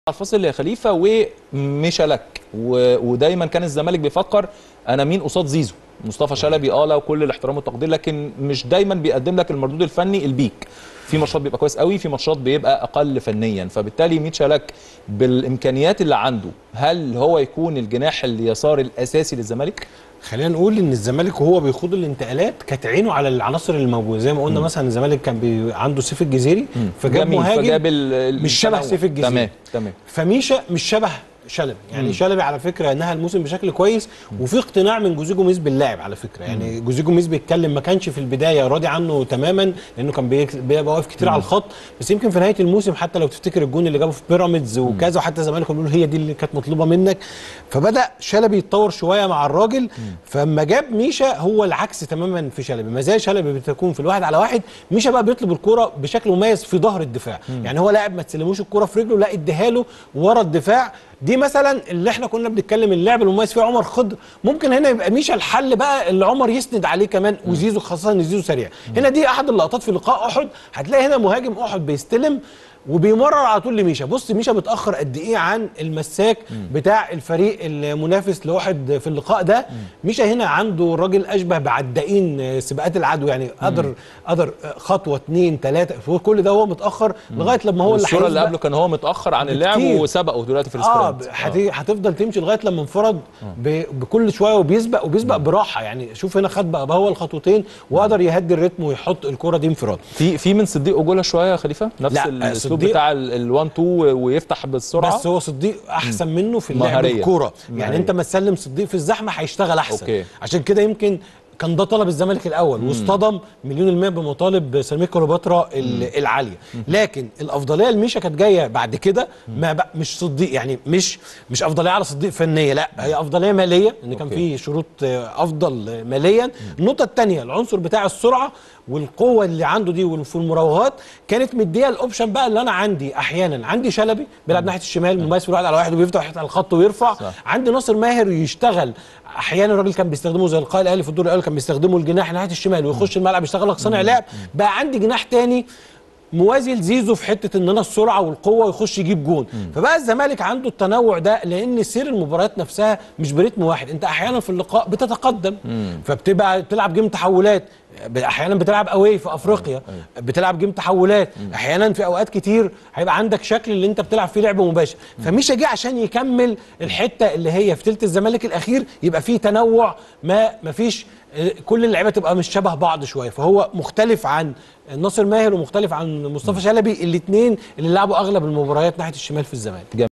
الفاصل يا خليفه ومشى لك و... ودايما كان الزمالك بيفكر انا مين قصاد زيزو مصطفى شلبي اه لو كل الاحترام والتقدير لكن مش دايما بيقدم لك المردود الفني البيك في ماتشات بيبقى كويس قوي في ماتشات بيبقى اقل فنيا فبالتالي ميتشا لك بالامكانيات اللي عنده هل هو يكون الجناح اليسار الاساسي للزمالك خلينا نقول ان الزمالك وهو بيخوض الانتقالات كانت عينه على العناصر الموجوده زي ما قلنا مثلا الزمالك كان بي عنده سيف الجزيري فجاب جميل، مهاجم فجاب ال- مش شبه التنوع. سيف الجزيري تمام تمام فميشا مش شبه شلبي يعني شلبي على فكره نهى الموسم بشكل كويس وفي اقتناع من جوزيجو ميز باللاعب على فكره يعني جوزيجو ميز بيتكلم ما كانش في البدايه راضي عنه تماما لانه كان بيك- بيبقى واقف كتير على الخط بس يمكن في نهايه الموسم حتى لو تفتكر الجون اللي جابه في بيراميدز وكذا وحتى زمان كانوا بيقولوا هي دي اللي كانت مطلوبه منك فبدا شلبي يتطور شويه مع الراجل فلما جاب ميشا هو العكس تماما في شلبي مزايا شلبي بتكون في الواحد على واحد ميشا بقى بيطلب الكوره بشكل مميز في ظهر الدفاع يعني هو لاعب ما تسلموش الكوره في رجله لا اديها له ورا الدفاع دي مثلا اللي احنا كنا بنتكلم اللعب المميز فيه عمر خضر ممكن هنا يبقى ميشا الحل بقى اللي عمر يسند عليه كمان وزيزو خاصه ان زيزو سريع هنا دي احد اللقطات في لقاء احد هتلاقي هنا مهاجم احد بيستلم وبيمرر على طول لميشا بص ميشا متاخر قد ايه عن المساك بتاع الفريق المنافس لواحد في اللقاء ده ميشا هنا عنده راجل اشبه بعدائين سباقات العدو يعني قدر قدر خطوه اثنين ثلاثه كل ده هو متاخر لغايه لما هو اللي الصوره اللي هيسبق. قبله كان هو متاخر عن اللعب بكتير. وسبقه دلوقتي في اه السبرنت هت- هتفضل تمشي لغايه لما انفرد ب- بكل شويه وبيسبق وبيسبق براحه يعني شوف هنا خد بقى هو الخطوتين وقدر يهدي الريتم ويحط الكره دي انفراد في في من صديق اجولا شويه يا خليفه نفس لا، الاسلوب صديق- بتاع ال1 2 ويفتح بالسرعه بس هو صديق احسن منه في اللعب مهارية. الكوره يعني مهارية. انت ما تسلم صديق في الزحمه هيشتغل احسن أوكي. عشان كده يمكن كان ده طلب الزمالك الاول واصطدم مليون المية بمطالب سمير كليوباترا ال- العاليه لكن الافضليه لميشا كانت جايه بعد كده ما بق- مش صديق يعني مش مش افضليه على صديق فنيه لا هي افضليه ماليه ان كان أوكي. في شروط آه، افضل ماليا النقطه الثانيه العنصر بتاع السرعه والقوه اللي عنده دي وفي المراوغات كانت مديه الاوبشن بقى اللي انا عندي احيانا عندي شلبي بيلعب ناحيه الشمال مميز في الواحد على واحد وبيفتح واحد على الخط ويرفع صح. عندي ناصر ماهر يشتغل احيانا الراجل كان بيستخدمه زي القائد الاهلي في الدور الاول كان بيستخدمه الجناح ناحيه الشمال ويخش الملعب يشتغل لك صانع لعب بقى عندي جناح تاني موازي لزيزو في حته ان انا السرعه والقوه ويخش يجيب جون فبقى الزمالك عنده التنوع ده لان سير المباريات نفسها مش بريتم واحد انت احيانا في اللقاء بتتقدم فبتبقى بتلعب جيم تحولات احيانا بتلعب اوي في افريقيا بتلعب جيم تحولات احيانا في اوقات كتير هيبقى عندك شكل اللي انت بتلعب فيه لعب مباشر فمش جه عشان يكمل الحته اللي هي في ثلث الزمالك الاخير يبقى فيه تنوع ما ما فيش كل اللعيبه تبقى مش شبه بعض شويه فهو مختلف عن ناصر ماهر ومختلف عن مصطفى شلبي الاثنين اللي لعبوا اغلب المباريات ناحيه الشمال في الزمالك